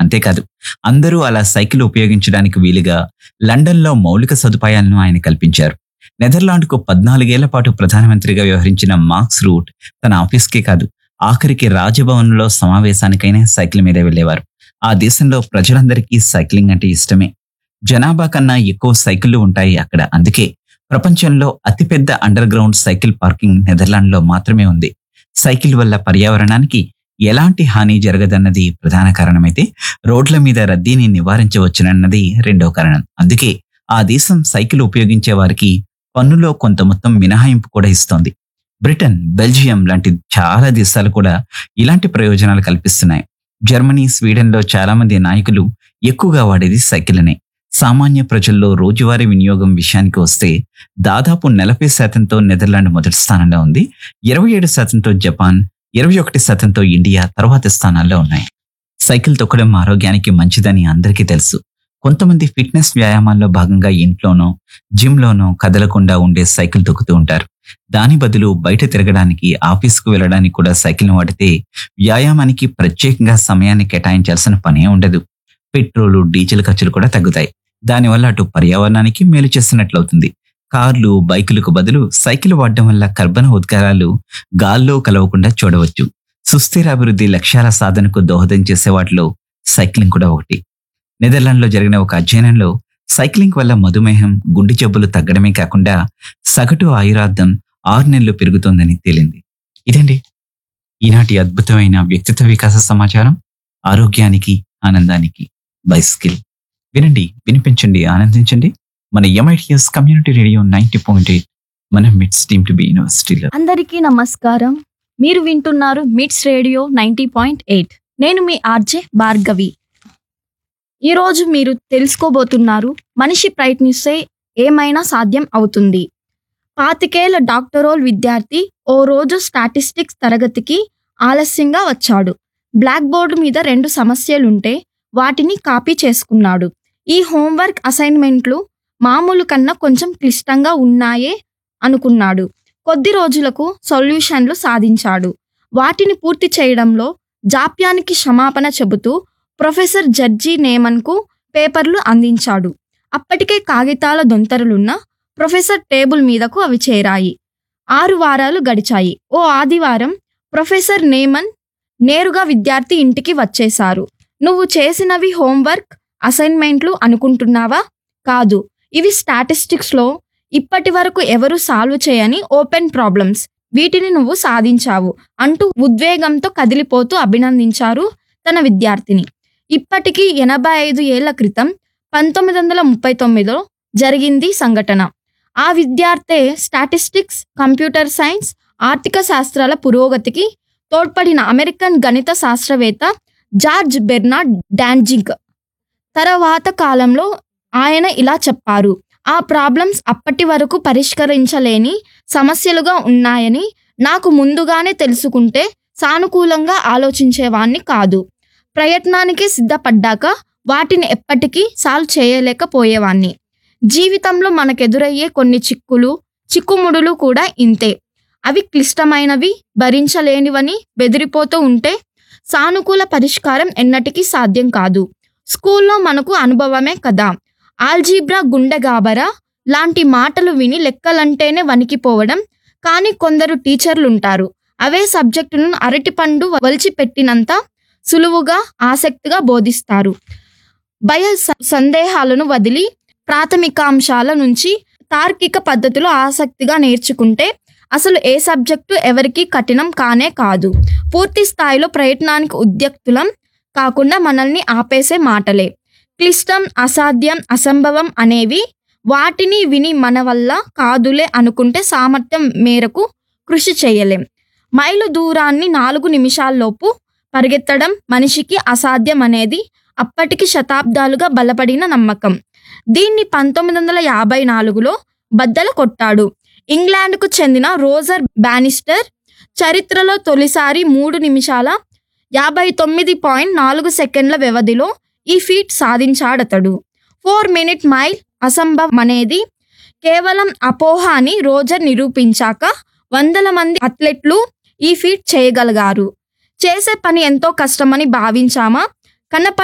అంతేకాదు అందరూ అలా సైకిల్ ఉపయోగించడానికి వీలుగా లండన్లో మౌలిక సదుపాయాలను ఆయన కల్పించారు నెదర్లాండ్కు పద్నాలుగేళ్ల పాటు ప్రధానమంత్రిగా వ్యవహరించిన మార్క్స్ రూట్ తన ఆఫీస్కే కాదు ఆఖరికి రాజభవన్లో సమావేశానికైనా సైకిల్ మీదే వెళ్లేవారు ఆ దేశంలో ప్రజలందరికీ సైక్లింగ్ అంటే ఇష్టమే జనాభా కన్నా ఎక్కువ సైకిళ్లు ఉంటాయి అక్కడ అందుకే ప్రపంచంలో అతిపెద్ద అండర్ గ్రౌండ్ సైకిల్ పార్కింగ్ నెదర్లాండ్లో మాత్రమే ఉంది సైకిల్ వల్ల పర్యావరణానికి ఎలాంటి హాని జరగదన్నది ప్రధాన కారణమైతే రోడ్ల మీద రద్దీని నివారించవచ్చునన్నది రెండో కారణం అందుకే ఆ దేశం సైకిల్ ఉపయోగించే వారికి పన్నులో కొంత మొత్తం మినహాయింపు కూడా ఇస్తోంది బ్రిటన్ బెల్జియం లాంటి చాలా దేశాలు కూడా ఇలాంటి ప్రయోజనాలు కల్పిస్తున్నాయి జర్మనీ స్వీడన్లో చాలా మంది నాయకులు ఎక్కువగా వాడేది సైకిల్నే సామాన్య ప్రజల్లో రోజువారీ వినియోగం విషయానికి వస్తే దాదాపు నలభై శాతంతో నెదర్లాండ్ మొదటి స్థానంలో ఉంది ఇరవై ఏడు శాతంతో జపాన్ ఇరవై ఒకటి శాతంతో ఇండియా తర్వాతి స్థానాల్లో ఉన్నాయి సైకిల్ తొక్కడం ఆరోగ్యానికి మంచిదని అందరికీ తెలుసు కొంతమంది ఫిట్నెస్ వ్యాయామాల్లో భాగంగా ఇంట్లోనో జిమ్లోనో కదలకుండా ఉండే సైకిల్ తొక్కుతూ ఉంటారు దాని బదులు బయట తిరగడానికి ఆఫీస్కు వెళ్ళడానికి కూడా సైకిల్ వాడితే వ్యాయామానికి ప్రత్యేకంగా సమయాన్ని కేటాయించాల్సిన పనే ఉండదు పెట్రోలు డీజిల్ ఖర్చులు కూడా తగ్గుతాయి దానివల్ల అటు పర్యావరణానికి మేలు చేస్తున్నట్లవుతుంది కార్లు బైకులకు బదులు సైకిల్ వాడడం వల్ల కర్బన ఉద్గారాలు గాల్లో కలవకుండా చూడవచ్చు సుస్థిర అభివృద్ధి లక్ష్యాల సాధనకు దోహదం చేసే వాటిలో సైక్లింగ్ కూడా ఒకటి నెదర్లాండ్లో జరిగిన ఒక అధ్యయనంలో సైక్లింగ్ వల్ల మధుమేహం గుండె జబ్బులు తగ్గడమే కాకుండా సగటు ఆయురార్థం ఆరు నెలలు పెరుగుతోందని తేలింది ఇదండి ఈనాటి అద్భుతమైన వ్యక్తిత్వ వికాస సమాచారం ఆరోగ్యానికి ఆనందానికి బైస్కిల్ వినండి వినిపించండి ఆనందించండి మన MITS community radio ninety point eight మన మిట్స్ టీమ్ టు బి యూనివర్సిటీలో అందరికీ నమస్కారం మీరు వింటున్నారు మిట్స్ రేడియో నైంటీ పాయింట్ ఎయిట్ నేను మీ ఆర్జే భార్గవి ఈరోజు మీరు తెలుసుకోబోతున్నారు మనిషి ప్రయత్నిస్తే ఏమైనా సాధ్యం అవుతుంది పాతికేళ్ల డాక్టరోల్ విద్యార్థి ఓ రోజు స్టాటిస్టిక్స్ తరగతికి ఆలస్యంగా వచ్చాడు బ్లాక్ బోర్డు మీద రెండు సమస్యలుంటే వాటిని కాపీ చేసుకున్నాడు ఈ హోంవర్క్ అసైన్మెంట్లు మామూలు కన్నా కొంచెం క్లిష్టంగా ఉన్నాయే అనుకున్నాడు కొద్ది రోజులకు సొల్యూషన్లు సాధించాడు వాటిని పూర్తి చేయడంలో జాప్యానికి క్షమాపణ చెబుతూ ప్రొఫెసర్ జడ్జి నేమన్కు పేపర్లు అందించాడు అప్పటికే కాగితాల దొంతరలున్న ప్రొఫెసర్ టేబుల్ మీదకు అవి చేరాయి ఆరు వారాలు గడిచాయి ఓ ఆదివారం ప్రొఫెసర్ నేమన్ నేరుగా విద్యార్థి ఇంటికి వచ్చేశారు నువ్వు చేసినవి హోంవర్క్ అసైన్మెంట్లు అనుకుంటున్నావా కాదు ఇవి స్టాటిస్టిక్స్లో ఇప్పటి వరకు ఎవరు సాల్వ్ చేయని ఓపెన్ ప్రాబ్లమ్స్ వీటిని నువ్వు సాధించావు అంటూ ఉద్వేగంతో కదిలిపోతూ అభినందించారు తన విద్యార్థిని ఇప్పటికీ ఎనభై ఐదు ఏళ్ల క్రితం పంతొమ్మిది వందల ముప్పై తొమ్మిదిలో జరిగింది సంఘటన ఆ విద్యార్థే స్టాటిస్టిక్స్ కంప్యూటర్ సైన్స్ ఆర్థిక శాస్త్రాల పురోగతికి తోడ్పడిన అమెరికన్ గణిత శాస్త్రవేత్త జార్జ్ బెర్నార్డ్ డాన్జింగ్ తర్వాత కాలంలో ఆయన ఇలా చెప్పారు ఆ ప్రాబ్లమ్స్ అప్పటి వరకు పరిష్కరించలేని సమస్యలుగా ఉన్నాయని నాకు ముందుగానే తెలుసుకుంటే సానుకూలంగా ఆలోచించేవాణ్ణి కాదు ప్రయత్నానికి సిద్ధపడ్డాక వాటిని ఎప్పటికీ సాల్వ్ చేయలేకపోయేవాణ్ణి జీవితంలో మనకెదురయ్యే కొన్ని చిక్కులు చిక్కుముడులు కూడా ఇంతే అవి క్లిష్టమైనవి భరించలేనివని బెదిరిపోతూ ఉంటే సానుకూల పరిష్కారం ఎన్నటికీ సాధ్యం కాదు స్కూల్లో మనకు అనుభవమే కదా ఆల్జీబ్రా గుండె గాబరా లాంటి మాటలు విని లెక్కలంటేనే వణికిపోవడం కానీ కొందరు టీచర్లుంటారు అవే సబ్జెక్టును అరటిపండు వలిచిపెట్టినంత సులువుగా ఆసక్తిగా బోధిస్తారు భయ స- సందేహాలను వదిలి ప్రాథమికాంశాల నుంచి తార్కిక పద్ధతిలో ఆసక్తిగా నేర్చుకుంటే అసలు ఏ సబ్జెక్టు ఎవరికి కఠినం కానే కాదు పూర్తి స్థాయిలో ప్రయత్నానికి ఉద్యక్తులం కాకుండా మనల్ని ఆపేసే మాటలే క్లిష్టం అసాధ్యం అసంభవం అనేవి వాటిని విని మన వల్ల కాదులే అనుకుంటే సామర్థ్యం మేరకు కృషి చేయలేం మైలు దూరాన్ని నాలుగు నిమిషాల్లోపు పరిగెత్తడం మనిషికి అసాధ్యం అనేది అప్పటికి శతాబ్దాలుగా బలపడిన నమ్మకం దీన్ని పంతొమ్మిది వందల యాభై నాలుగులో బద్దలు కొట్టాడు ఇంగ్లాండ్కు చెందిన రోజర్ బ్యానిస్టర్ చరిత్రలో తొలిసారి మూడు నిమిషాల యాభై తొమ్మిది పాయింట్ నాలుగు సెకండ్ల వ్యవధిలో ఈ ఫీట్ సాధించాడతడు ఫోర్ మినిట్ మైల్ అసంభవం అనేది కేవలం అపోహ అని రోజర్ నిరూపించాక వందల మంది అథ్లెట్లు ఈ ఫీట్ చేయగలిగారు చేసే పని ఎంతో కష్టమని భావించామా కనప